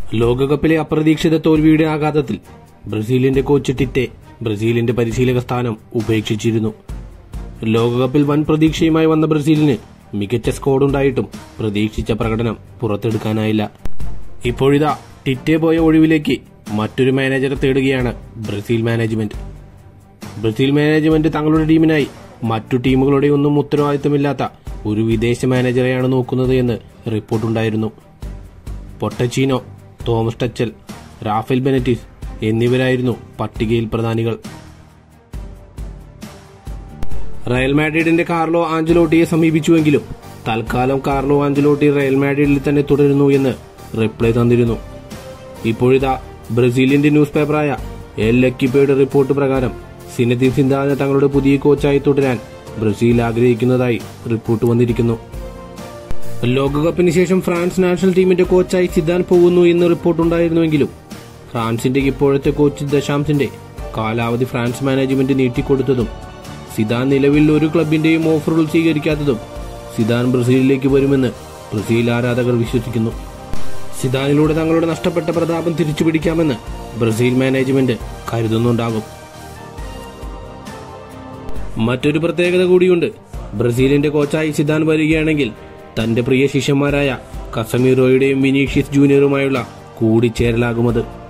ലോകകപ്പിലെ അപ്രതീക്ഷിത തോൽവിയുടെ ആഘാതത്തിൽ ബ്രസീലിന്റെ കോച്ച് ടിറ്റെ ബ്രസീലിന്റെ പരിശീലക സ്ഥാനം ഉപേക്ഷിച്ചിരുന്നു ലോകകപ്പിൽ വൻ പ്രതീക്ഷയുമായി വന്ന ബ്രസീലിന് മികച്ച സ്കോഡുണ്ടായിട്ടും പ്രതീക്ഷിച്ച പ്രകടനം പുറത്തെടുക്കാനായില്ല ഇപ്പോഴിതാ ടിറ്റെ പോയ ഒഴിവിലേക്ക് മറ്റൊരു മാനേജറെ തേടുകയാണ് ബ്രസീൽ മാനേജ്മെന്റ് ബ്രസീൽ മാനേജ്മെന്റ് തങ്ങളുടെ ടീമിനായി മറ്റു ടീമുകളുടെ ഒന്നും ഉത്തരവാദിത്തമില്ലാത്ത ഒരു വിദേശ മാനേജറെയാണ് നോക്കുന്നത് എന്ന് റിപ്പോർട്ടുണ്ടായിരുന്നു പൊട്ടച്ചീനോ തോമസ് ടച്ചൽ റാഫേൽ ബെനറ്റിസ് എന്നിവരായിരുന്നു പട്ടികയിൽ പ്രധാനികൾ റയൽ മാഡ്രിഡിന്റെ കാർലോ ആഞ്ചലോട്ടിയെ സമീപിച്ചുവെങ്കിലും തൽക്കാലം കാർലോ ആഞ്ചലോട്ടി റയൽ മാഡ്രിഡിൽ തന്നെ തുടരുന്നു എന്ന് റിപ്ലൈ തന്നിരുന്നു ഇപ്പോഴിതാ ബ്രസീലിയന്റെ ന്യൂസ് പേപ്പറായ എൽ എക്കിപ്പയുടെ റിപ്പോർട്ട് പ്രകാരം സിനദിൻ സിന്ധാനെ തങ്ങളുടെ പുതിയ കോച്ചായി തുടരാൻ ബ്രസീൽ ആഗ്രഹിക്കുന്നതായി റിപ്പോർട്ട് വന്നിരിക്കുന്നു ലോകകപ്പിന് ശേഷം ഫ്രാൻസ് നാഷണൽ ടീമിന്റെ കോച്ചായി സിദാൻ പോകുന്നു എന്ന് റിപ്പോർട്ടുണ്ടായിരുന്നുവെങ്കിലും ഫ്രാൻസിന്റെ ഇപ്പോഴത്തെ കോച്ച് ദശാംശിന്റെ കാലാവധി ഫ്രാൻസ് മാനേജ്മെന്റ് നീട്ടിക്കൊടുത്തതും സിദാൻ നിലവിൽ ഒരു ക്ലബിന്റെയും ഓഫറുകൾ സ്വീകരിക്കാത്തതും സിദാൻ ബ്രസീലിലേക്ക് വരുമെന്ന് ബ്രസീൽ ആരാധകർ വിശ്വസിക്കുന്നു സിദാനിലൂടെ തങ്ങളുടെ നഷ്ടപ്പെട്ട പ്രതാപം തിരിച്ചുപിടിക്കാമെന്ന് ബ്രസീൽ മാനേജ്മെന്റ് കരുതുന്നുണ്ടാകും മറ്റൊരു പ്രത്യേകത കൂടിയുണ്ട് ബ്രസീലിന്റെ കോച്ചായി സിദാൻ വരികയാണെങ്കിൽ തന്റെ പ്രിയ ശിഷ്യന്മാരായ കസമീറോയുടെയും വിനീഷ്യസ് ജൂനിയറുമായുള്ള കൂടിച്ചേരലാകുമത്